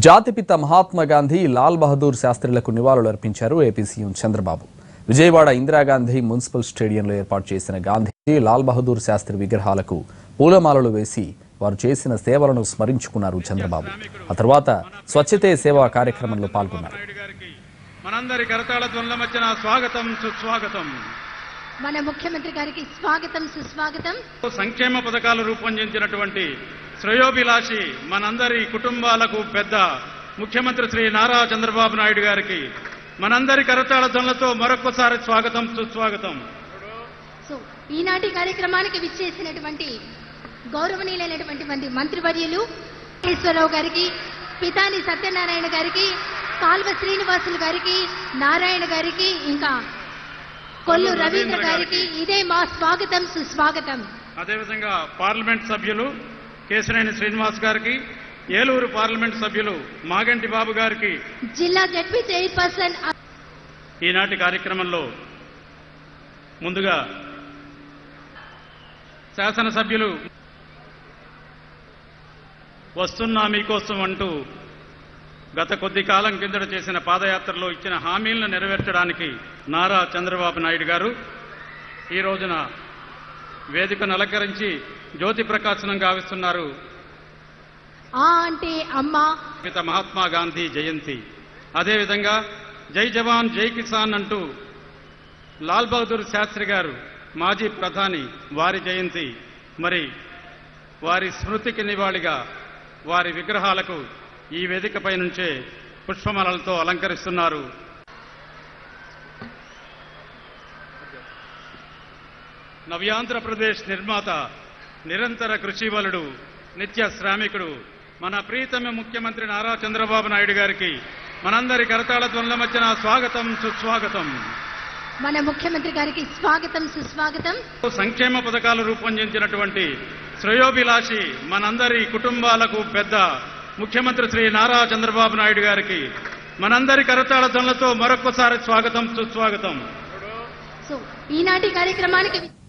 జాతిపిత మహాత్మా గాంధీ లాల్ బహదూర్ శాస్త్రులకు నివాళులు అర్పించారు AP CM Chandrababu Vijayawada Indira Gandhi municipal స్టేడియంలో ఏర్పాటు చేసిన గాంధీ లాల్ బహదూర్ శాస్త్రి విగ్రహాలకు పూలమాలలు వేసి వారు చేసిన సేవలను స్మరించుకున్నారు చంద్రబాబు ఆ తర్వాత స్వచ్ఛతే సేవా కార్యక్రమంలో పాల్గొన్నారు నాయుడు గారికి మనందరి కరతాళ ధ్వనుల మధ్యన స్వాగతం సుస్వాగతం మన ముఖ్యమంత్రి గారికి స్వాగతం సుస్వాగతం సంక్షేమ పథకాలు రూపొందించినటువంటి శ్రేయోభిలాషి మనందరి కుటుంబాలకు పెద్ద ముఖ్యమంత్రి శ్రీ నారా చంద్రబాబు నాయుడు గారికి మనందరి కరతాళ ధ్వనులతో మరొకసారి స్వాగతం సుస్వాగతం సో ఈనాటి కార్యక్రమానికి విచ్చేసినటువంటి గౌరవనీయులైనటువంటి మంది మంత్రివర్యులు ఈశ్వరరావు గారికి పితాని సత్యనారాయణ గారికి కాల్వ శ్రీనివాసులు గారికి నారాయణ గారికి ఇంకా కొల్లు రవీంద్ర గారికి ఇదే మా స్వాగతం సుస్వాగతం అదేవిధంగా పార్లమెంట్ సభ్యులు కేశినేని శ్రీనివాస్ గారికి ఏలూరు పార్లమెంట్ సభ్యులు మాగంటి బాబు గారికి జిల్లా జడ్పీ చైర్పర్సన్ ఈనాటి కార్యక్రమంలో ముందుగా శాసనసభ్యులు వస్తున్నా మీకోసం అంటూ గత కొద్ది కాలం కిందట చేసిన పాదయాత్రలో ఇచ్చిన హామీలను నెరవేర్చడానికి నారా చంద్రబాబు నాయుడు గారు ఈ రోజున వేదికను అలంకరించి జ్యోతి ప్రకాశనం గావిస్తున్నారు ఆ అంటే అమ్మ పిత మహాత్మా గాంధీ జయంతి అదేవిధంగా జై జవాన్ జై కిసాన్ అంటూ లాల్ బహదూర్ శాస్త్రి గారు మాజీ ప్రధాని వారి జయంతి మరి వారి స్మృతికి నివాళిగా వారి విగ్రహాలకు ఈ వేదికపై నుంచే పుష్పమాలలతో అలంకరిస్తున్నారు నవ్యాంధ్రప్రదేశ్ నిర్మాత నిరంతర కృషివలుడు నిత్య శ్రామికుడు మన ప్రీతమ ముఖ్యమంత్రి నారా చంద్రబాబు నాయుడు గారికి మనందరి కరతాళ ధ్వనుల మధ్యన స్వాగతం సుస్వాగతం మన ముఖ్యమంత్రి గారికి స్వాగతం సుస్వాగతం సంక్షేమ పథకాలు రూపొందించినటువంటి శ్రేయోభిలాషి మనందరి కుటుంబాలకు పెద్ద ముఖ్యమంత్రి శ్రీ నారా చంద్రబాబు నాయుడు గారికి మనందరి కరతాళ ధ్వనులతో మరొకసారి స్వాగతం సుస్వాగతం సో ఈనాటి కార్యక్రమానికి వి-